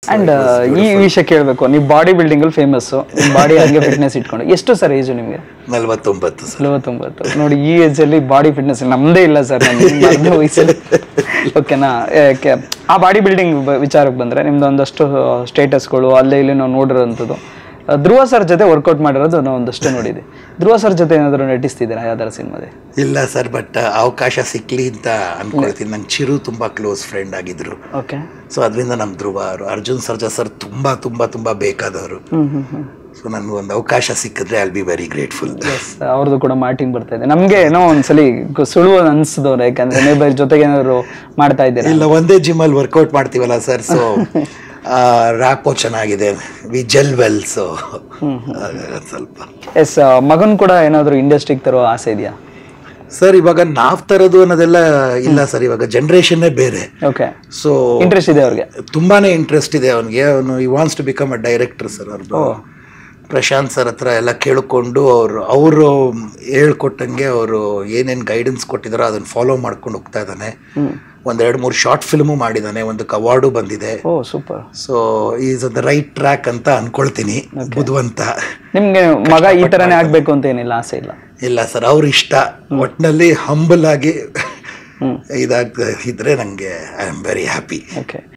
and ಈ ವಿಷಯ ಕೇಳಬೇಕು ನೀವು ಬಾಡಿ ಬಿಲ್ಡಿಂಗ್ ಅಲ್ಲಿ ಫೇಮಸ್ ಬಾಡಿ ಹಂಗೆ ಫಿಟ್ನೆಸ್ ಇಟ್ಕೊಂಡು ಎಷ್ಟು ಸರ್ ಏಜು ನಿಮಗೆ ನಲ್ವತ್ತೊಂಬತ್ತು ಸರ್ ನಲವತ್ತೊಂಬತ್ತು ನೋಡಿ ಈ ಏಜ್ ಅಲ್ಲಿ ಬಾಡಿ ಫಿಟ್ನೆಸ್ ನಮ್ದೇ ಇಲ್ಲ ಸರ್ ನನ್ನ ವಯಸ್ಸಲ್ಲಿ ಓಕೆನಾ ಯಾಕೆ ಆ ಬಾಡಿ ಬಿಲ್ಡಿಂಗ್ ವಿಚಾರಕ್ಕೆ ಬಂದ್ರೆ ನಿಮ್ದು ಒಂದಷ್ಟು ಸ್ಟೇಟಸ್ಗಳು ಅಲ್ಲೇ ಇಲ್ಲಿ ನಾವು ನೋಡಿರೋಂಥದ್ದು ಆ, ಧ್ರುವ ಸರ್ ಜೊತೆ ವರ್ಕೌಟ್ ಮಾಡಿರೋದು ನಾವು ಒಂದಷ್ಟು ನೋಡಿದ್ವಿ ಧ್ರುವ ಸರ್ ಜೊತೆ ಏನಾದರೂ ನಟಿಸ್ತಿದ್ದೀರಾ ಯಾವ್ದಾರ ಸಿನಿಮಾದೆ ಇಲ್ಲ ಸರ್ ಬಟ್ ಅವಕಾಶ ಸಿಕ್ಲಿ ಅಂತ ಅನ್ಕೊಳ್ತೀನಿ ನಂಗೆ ಚಿರು ತುಂಬಾ ಕ್ಲೋಸ್ ಫ್ರೆಂಡ್ ಆಗಿದ್ರು ಓಕೆ ಸೊ ಅದರಿಂದ ನಮ್ಮ ಧ್ರುವ ಅವರು ಅರ್ಜುನ್ ಸರ್ಜಾ ಸರ್ ತುಂಬಾ ತುಂಬಾ ತುಂಬಾ ಬೇಕಾದವರು ಹ್ಮ್ ಹ್ಮ್ ಹ್ಮ್ ಸೊ ನನಗೆ ಒಂದು ಅವಕಾಶ ಸಿಕ್ಕಿದ್ರೆ I'll be very grateful as ಅವ್ರದ್ದು ಕೂಡ ಮಾರ್ಟಿಂಗ್ ಬರ್ತಾ ಇದೆ ನಮ್ಗೆ ಏನೋ ಒಂದ್ಸಲಿ ಗು- ಸುಳುವು ಅನ್ಸಿದವ್ರು ಯಾಕಂದ್ರೆ ನೀವು ಬರೀ ಜೊತೆಗೆ ಏನಾದ್ರು ಮಾಡ್ತಾ ಇದ್ದೀರಾ ಇಲ್ಲ ಒಂದೇ ಜಿಮ್ ಅಲ್ಲಿ ವರ್ಕೌಟ್ ಮಾಡ್ತೀವಲ್ಲ ಸರ್ ಸೊ ರ್ಯಾಪೋ ಚೆನ್ನಾಗಿದೆ ವಿ ಜೆಲ್ ವೆಲ್ ಸೊ ಸ್ವಲ್ಪ ಎಸ್ ಮಗನ್ ಕೂಡ ಏನಾದ್ರು ಇಂಡಸ್ಟ್ರಿಗೆ ತರೋ ಆಸೆ ಇದೆಯಾ ಸರ್ ಇವಾಗ ನಾವ್ ತರೋದು ಅನ್ನೋದೆಲ್ಲ ಇಲ್ಲ ಸರ್ ಇವಾಗ ಜನರೇಷನ್ನೇ ಬೇರೆ ಓಕೆ ಸೊ ಇಂಟ್ರೆಸ್ಟ್ ಇದೆ ಅವ್ರಿಗೆ ತುಂಬಾನೇ ಇಂಟ್ರೆಸ್ಟ್ ಇದೆ ಅವನಿಗೆ ಅವನು ಈ wants to become a director sir ಅವ್ರದ್ದು ಪ್ರಶಾಂತ್ ಸರ್ ಹತ್ರ ಎಲ್ಲ ಕೇಳಿಕೊಂಡು ಅವರು ಅವರು ಹೇಳ್ಕೊಟ್ಟಂಗೆ ಅವರು ಏನೇನು ಗೈಡೆನ್ಸ್ ಕೊಟ್ಟಿದಾರೋ ಅದನ್ನ ಫಾಲೋ ಮಾಡ್ಕೊಂಡು ಹೋಗ್ತಾ ಇದ್ದಾನೆ ಒಂದೆರಡು ಮೂರು ಶಾರ್ಟ್ ಫಿಲ್ಮು ಮಾಡಿದ್ದಾನೆ ಒಂದಕ್ಕೆ ಅವಾರ್ಡು ಬಂದಿದೆ oh super so is the right track ಅಂತ ಅನ್ಕೊಳ್ತೀನಿ ಬುದ್ಧಿವಂತ ನಿಮ್ಗೆ ಮಗ ಈ ತರನೇ ಆಗ್ಬೇಕು ಅಂತ ಏನಿಲ್ಲ ಆಸೆ ಇಲ್ಲ ಇಲ್ಲ ಸರ್ ಅವ್ರ ಇಷ್ಟ ಒಟ್ಟಿನಲ್ಲಿ ಹಂಬಲ್ ಆಗಿ ಇದಾಗ ಇದ್ರೆ ನಂಗೆ I am very happy okay